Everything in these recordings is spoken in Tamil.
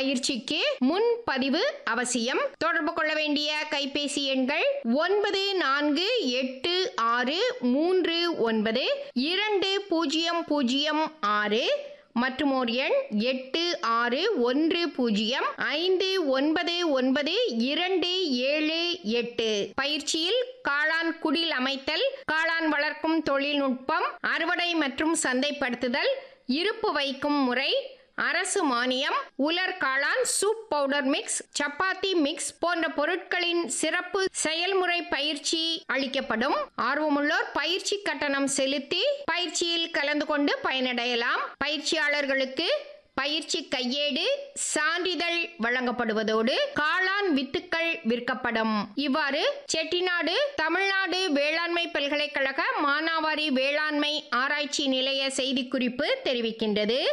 பயிற்சிக்கு முன்பதிவு அவசியம் தொடர்பு கொள்ள வேண்டிய கைபேசி எண்கள் ஒன்பது நான்கு எட்டு ஆறு மூன்று ஒன்பது இரண்டு பூஜ்ஜியம் பூஜ்ஜியம் ஆறு மற்றும் ஒரு எண் எட்டு ஆறு ஒன்று பூஜ்ஜியம் ஐந்து ஒன்பது ஒன்பது இரண்டு ஏழு எட்டு பயிற்சியில் காளான் குடில் அமைத்தல் காளான் வளர்க்கும் தொழில்நுட்பம் அறுவடை மற்றும் சந்தைப்படுத்துதல் இருப்பு வைக்கும் முறை அரசு மானியம் உலர் காளான் soup powder mix chapati mix போன்ற பொருட்களின் சிறப்பு செயல்முறை பயிற்சி அளிக்கப்படும் ஆர்வமுள்ளோர் பயிற்சி கட்டணம் செலுத்தி பயிற்சியில் கலந்து கொண்டு பயனடையலாம் பயிற்சியாளர்களுக்கு பயிற்சி கையேடு சான்றிதழ் வழங்கப்படுவதோடு காளான் வித்துக்கள் விற்கப்படும் இவ்வாறு செட்டிநாடு தமிழ்நாடு வேளாண்மை பல்கலைக்கழக மானாவாரி வேளாண்மை ஆராய்ச்சி நிலைய செய்திக்குறிப்பு தெரிவிக்கின்றது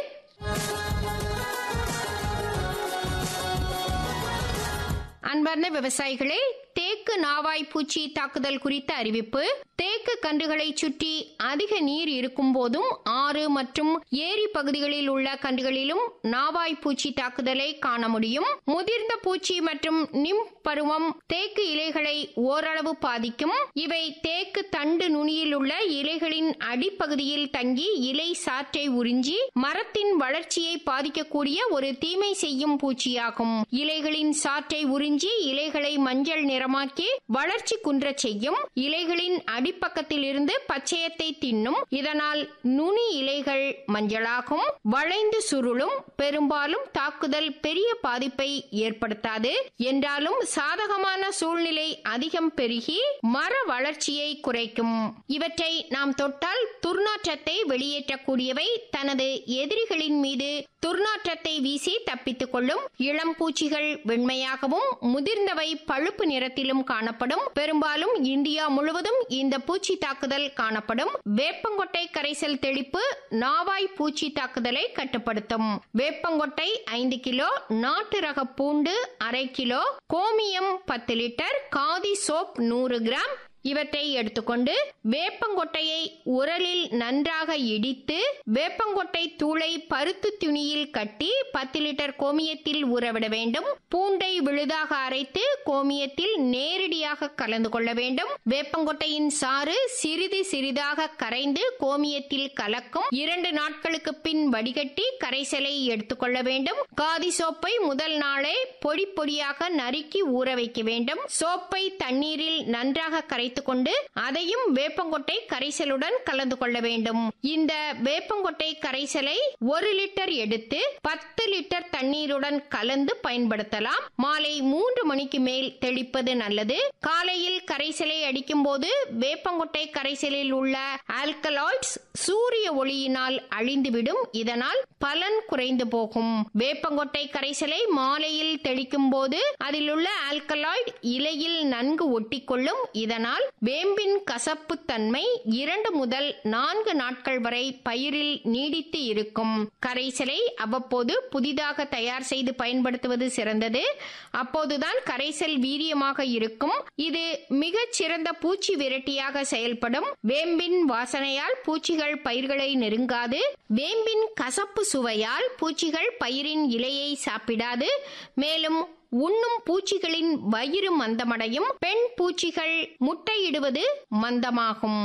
அன்பார்ந்த விவசாயிகளே தேக்கு நாவாய் பூச்சி தாக்குதல் குறித்த அறிவிப்பு தேக்கு கன்றுகளை சுற்றி அதிக நீர் இருக்கும் போதும் ஆறு மற்றும் ஏரி பகுதிகளில் உள்ள கன்றுகளிலும் நாவாய் பூச்சி தாக்குதலை காண முடியும் முதிர்ந்த பூச்சி மற்றும் நிம் பருவம் தேக்கு இலைகளை ஓரளவு பாதிக்கும் இவை தேக்கு தண்டு நுனியில் உள்ள இலைகளின் அடிப்பகுதியில் தங்கி இலை சாற்றை உறிஞ்சி மரத்தின் வளர்ச்சியை பாதிக்கக்கூடிய ஒரு தீமை செய்யும் பூச்சியாகும் இலைகளின் சாற்றை உறிஞ்சி இலைகளை மஞ்சள் நிறமாக்கி வளர்ச்சி குன்றச் செய்யும் இலைகளின் அடிப்பக்கத்தில் இருந்து பச்சையத்தை தின்னும் இதனால் நுனி இலைகள் மஞ்சளாகும் வளைந்து சுருளும் பெரும்பாலும் தாக்குதல் பெரிய பாதிப்பை ஏற்படுத்தாது என்றாலும் சாதகமான சூழ்நிலை அதிகம் பெருகி மர வளர்ச்சியை குறைக்கும் இவற்றை நாம் தொட்டால் துர்நாற்றத்தை வெளியேற்றக்கூடியவை தனது எதிரிகளின் மீது துர்நாற்றத்தை வீசி தப்பித்துக் கொள்ளும் இளம் பூச்சிகள் வெண்மையாகவும் முதிர்ந்தவை பழுப்பு நிறத்திலும் காணப்படும் பெரும்பாலும் இந்தியா முழுவதும் இந்த பூச்சி தாக்குதல் காணப்படும் வேப்பங்கொட்டை கரைசல் தெளிப்பு நாவாய் பூச்சி தாக்குதலை கட்டுப்படுத்தும் வேப்பங்கொட்டை ஐந்து கிலோ நாட்டு ரக பூண்டு அரை கிலோ கோமியம் பத்து லிட்டர் காதி சோப் நூறு கிராம் இவற்றை எடுத்துக்கொண்டு வேப்பங்கொட்டையை உரலில் நன்றாக இடித்து வேப்பங்கொட்டை தூளை பருத்து துணியில் கட்டி பத்து லிட்டர் கோமியத்தில் ஊறவிட வேண்டும் பூண்டை விழுதாக அரைத்து கோமியத்தில் நேரடியாக கலந்து கொள்ள வேண்டும் வேப்பங்கொட்டையின் சாறு சிறிது சிறிதாக கரைந்து கோமியத்தில் கலக்கும் இரண்டு நாட்களுக்கு பின் வடிகட்டி கரைசலை எடுத்துக்கொள்ள வேண்டும் காதி சோப்பை முதல் நாளே பொடி பொடியாக நறுக்கி ஊற வைக்க வேண்டும் சோப்பை தண்ணீரில் நன்றாக கரைத்து கொண்டு அதையும் வேப்பங்கொட்டை கரைசலுடன் கலந்து கொள்ள வேண்டும் இந்த வேப்பங்கொட்டை கரைசலை ஒரு லிட்டர் எடுத்து பத்து லிட்டர் தண்ணீருடன் கலந்து பயன்படுத்தலாம் மாலை மூன்று மணிக்கு மேல் தெளிப்பது நல்லது காலையில் கரைசலை அடிக்கும் போது வேப்பங்கொட்டை கரைசலில் உள்ள ஆல்கலாய்ட்ஸ் சூரிய ஒளியினால் அழிந்துவிடும் இதனால் பலன் குறைந்து போகும் வேப்பங்கொட்டை கரைசலை மாலையில் தெளிக்கும் போது அதில் உள்ள ஆல்கலாய்டு இலையில் நன்கு ஒட்டிக்கொள்ளும் இதனால் வேம்பின் கசப்பு தன்மை இரண்டு முதல் நான்கு நாட்கள் வரை பயிரில் நீடித்து இருக்கும் கரைசலை அவ்வப்போது புதிதாக தயார் செய்து பயன்படுத்துவது சிறந்தது அப்போதுதான் கரைசல் வீரியமாக இருக்கும் இது மிகச் சிறந்த பூச்சி விரட்டியாக செயல்படும் வேம்பின் வாசனையால் பூச்சிகள் பயிர்களை நெருங்காது வேம்பின் கசப்பு சுவையால் பூச்சிகள் பயிரின் இலையை சாப்பிடாது மேலும் உண்ணும் பூச்சிகளின் வயிறு மந்தமடையும் பெண் பூச்சிகள் முட்டையிடுவது மந்தமாகும்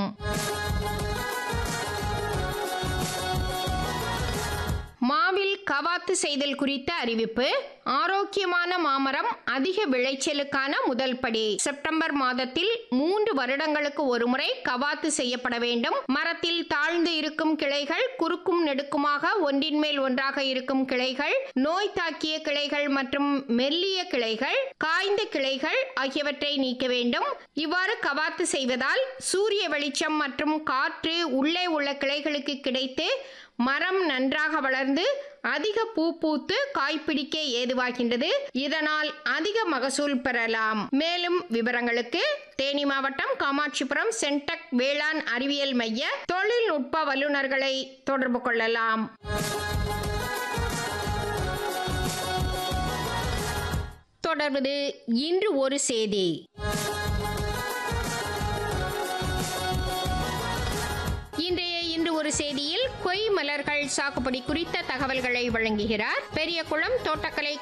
மாவில் கவாத்து செய்தல் குறித்த அறிவிப்பு ஆரோக்கியமான மாமரம் அதிக விளைச்சலுக்கான முதல் படி செப்டம்பர் மாதத்தில் மூன்று வருடங்களுக்கு ஒருமுறை கவாத்து செய்யப்பட வேண்டும் மரத்தில் தாழ்ந்து இருக்கும் கிளைகள் குறுக்கும் நெடுக்குமாக ஒன்றின் மேல் ஒன்றாக இருக்கும் கிளைகள் நோய் தாக்கிய கிளைகள் மற்றும் மெல்லிய கிளைகள் காய்ந்த கிளைகள் ஆகியவற்றை நீக்க வேண்டும் இவ்வாறு கவாத்து செய்வதால் சூரிய வெளிச்சம் மற்றும் காற்று உள்ளே உள்ள கிளைகளுக்கு கிடைத்து மரம் நன்றாக வளர்ந்து அதிக பூ பூத்து காய்பிடிக்க ஏதுவாகின்றது இதனால் அதிக மகசூல் பெறலாம் மேலும் விவரங்களுக்கு தேனி மாவட்டம் காமாட்சிபுரம் சென்டக் வேளாண் அறிவியல் மைய தொழில்நுட்ப வல்லுநர்களை தொடர்பு கொள்ளலாம் தொடர்வது இன்று ஒரு செய்தி இன்றைய இன்று ஒரு செய்தியில் கொய் மலர்கள் சாகுபடி குறித்த தகவல்களை வழங்குகிறார் பெரியகுளம் தோட்டக்கலை